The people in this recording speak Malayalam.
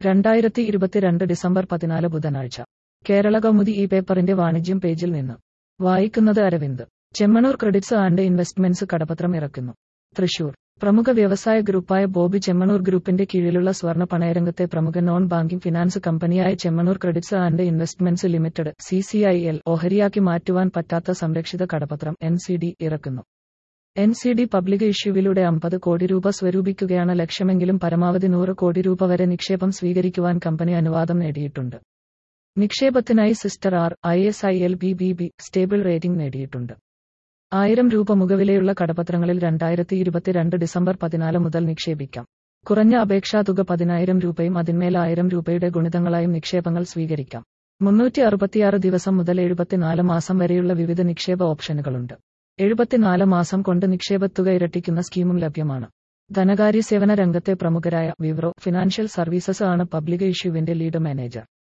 രണ്ടായിരത്തി ഇരുപത്തിരണ്ട് ഡിസംബർ പതിനാല് ബുധനാഴ്ച കേരള കൗമുദി ഈ പേപ്പറിന്റെ വാണിജ്യം പേജിൽ നിന്ന് വായിക്കുന്നത് Aravind Chemmanur credits and investments കടപത്രം ഇറക്കുന്നു തൃശൂർ പ്രമുഖ വ്യവസായ ഗ്രൂപ്പായ ബോബി ചെമ്മണൂർ ഗ്രൂപ്പിന്റെ കീഴിലുള്ള സ്വർണ്ണ പണയരംഗത്തെ പ്രമുഖ നോൺ ബാങ്കിംഗ് ഫിനാൻസ് കമ്പനിയായ Chemmanur credits and investments limited C C I L ഓഹരിയാക്കി മാറ്റുവാൻ പറ്റാത്ത സംരക്ഷിത കടപത്രം എൻ സി ഡി ഇറക്കുന്നു എൻ സി ഡി പബ്ലിക് ഇഷ്യൂവിലൂടെ അമ്പത് കോടി രൂപ സ്വരൂപിക്കുകയാണ് ലക്ഷ്യമെങ്കിലും പരമാവധി നൂറ് കോടി രൂപ വരെ നിക്ഷേപം സ്വീകരിക്കുവാൻ കമ്പനി അനുവാദം നേടിയിട്ടുണ്ട് നിക്ഷേപത്തിനായി സിസ്റ്റർ R I S I L B B B stable rating നേടിയിട്ടുണ്ട് ആയിരം രൂപ മുഖവിലയുള്ള കടപത്രങ്ങളിൽ രണ്ടായിരത്തി ഇരുപത്തിരണ്ട് ഡിസംബർ പതിനാല് മുതൽ നിക്ഷേപിക്കാം കുറഞ്ഞ അപേക്ഷാ തുക പതിനായിരം രൂപയും അതിന്മേൽ ആയിരം രൂപയുടെ ഗുണിതങ്ങളായും നിക്ഷേപങ്ങൾ സ്വീകരിക്കാം മുന്നൂറ്റി അറുപത്തിയാറ് ദിവസം മുതൽ എഴുപത്തിനാല് മാസം വരെയുള്ള വിവിധ നിക്ഷേപ ഓപ്ഷനുകളുണ്ട് എഴുപത്തിനാല് മാസം കൊണ്ട് നിക്ഷേപത്തുക ഇരട്ടിക്കുന്ന സ്കീമും ലഭ്യമാണ് ധനകാര്യ സേവന രംഗത്തെ പ്രമുഖരായ വിവ്രോ ഫിനാൻഷ്യൽ സർവീസസ് ആണ് പബ്ലിക് ഇഷ്യൂവിന്റെ ലീഡ് മാനേജർ